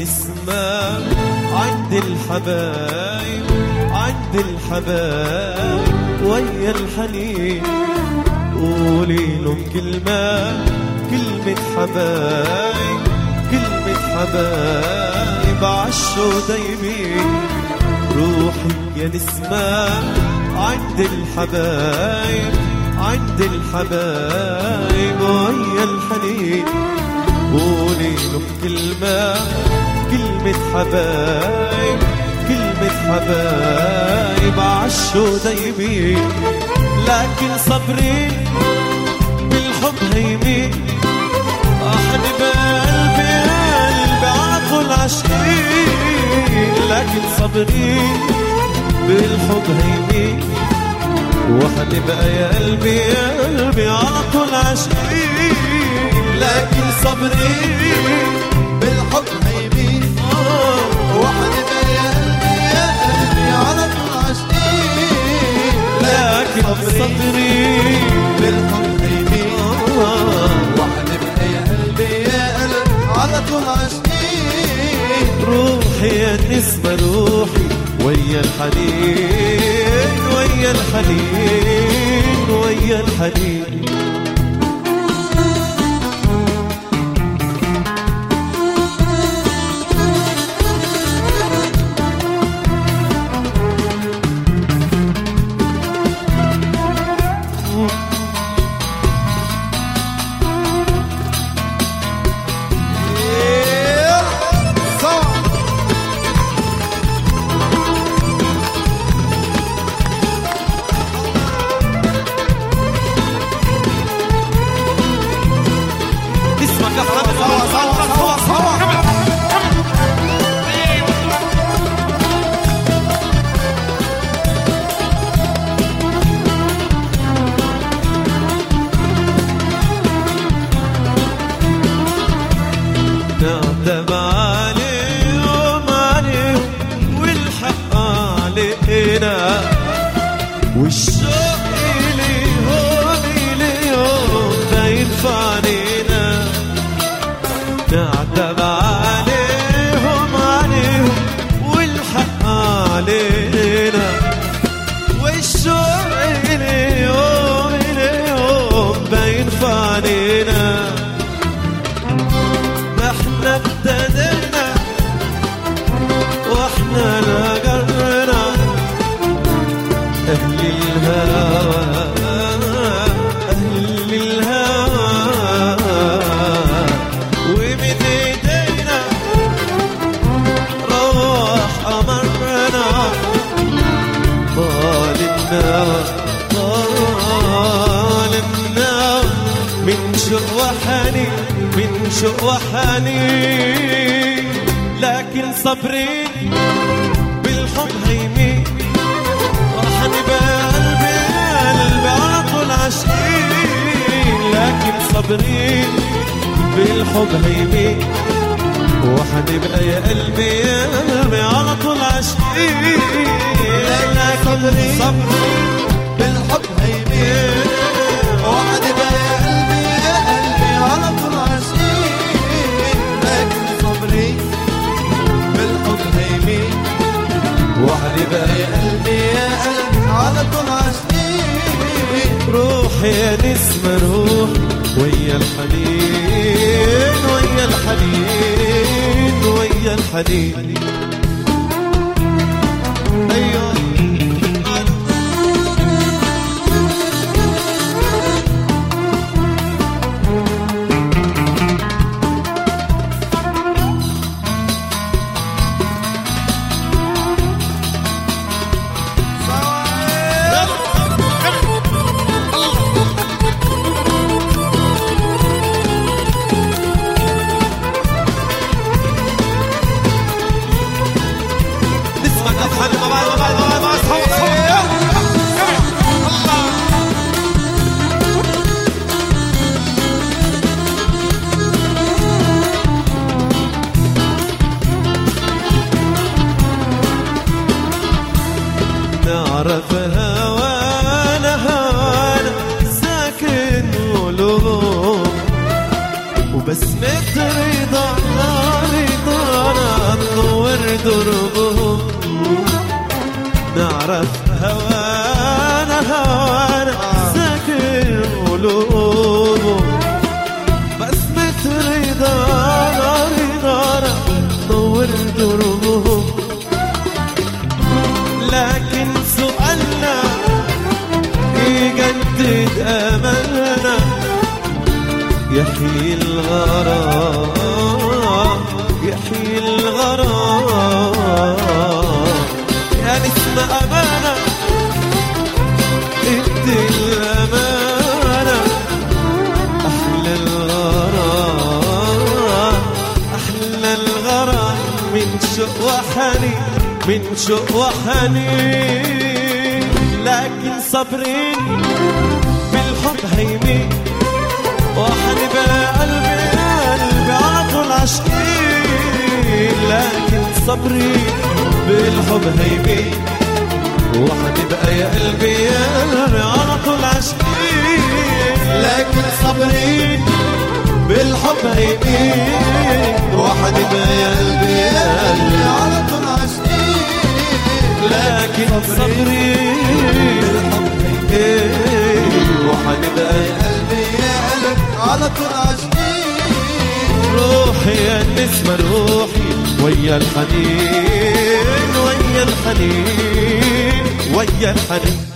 نسمة عند الحبايب عند الحبايب ويا الحنين قولي لهم كلمة كلمة حبايب كلمة حبايب عشوا دايمين روحي يا نسمة عند الحبايب عند الحبايب ويا الحنين قولي لهم كلمة كلمة حبايب كلمة حبايب عشوا دايمين لكن صبري بالحب هيمين أحد بقلبي قلبي عطل عشقين لكن صبري بالحب هيمين وحنبقى يا قلبي يا قلبي على طول عشقين لكن صبري بالحب هيمين وحنبقى يا قلبي يا قلبي على طول عاشقين لكن صبري بالحب هيمين وحنبقى يا قلبي يا قلبي على طول عاشقين روحي يا نسمة روحي ويا الحنين ويا الحنين ويا الحنين سوا اسمع كفرة سوا سوا سوا سوا نعتب عليهم عليهم والحق علينا والشوق إليهم إليهم ده ينفعنينا نعتب عليهم عليهم والحق علينا والشوق إليهم إليهم ده ينفعنينا ما احنا ابتدينا واحنا نقرنا اهل الهوى اهل الهوى ومن ايدينا روح امرنا طال النوى طال النوى من شوق وحنين من شوق وحنين لكن صبري بالحب هيمين راح نبقى قلبي قلبي على طول عاشقين لكن صبري بالحب هيمين وحنبقى يا قلبي يا قلبي على طول عاشقين لكن صبري صبري بالحب هيمين وحنبقى يا قلبي يا قلبي على طول عاشقين لكن صبري بالحب هيمين وحنبقى يا قلبي يا قلبي على طول عاشقين روح يا نسمة روح ويا الحنين ويا الحنين ويا الحنين أيوة نسمع كفحان مع بعض مع بعض مع بعض مع بعض صوت نعرف هوانا هوانا ساكن قلوب وبس رضا رضانا تنور دربهم نعرف هوانا هوانا ساكن قلوبهم بسمة رضانا رضانا تنور دربهم لكن سؤالنا يجدد املنا يحيي الغرام يحيي الغرام يا نسم امانه ادي الامانه احلى الغرام احلى الغرام من شوق وحنين من شوق وحنين لكن صابرين بالحب هيمين وحنبقى قلبي قلبي على طول عاشقين لكن صبري بالحب هيمين وحنبقى يا قلبي يا قلبي على طول عاشقين لكن صبري بالحب هيمين وحنبقى يا قلبي يا قلبي على طول عاشقين لكن صبري بالحب إيه، وحنبقى يا قلبي يا قلب على طول عاشقين روحي يا النسمة روحي ويا الحنين ويا الحنين ويا الحنين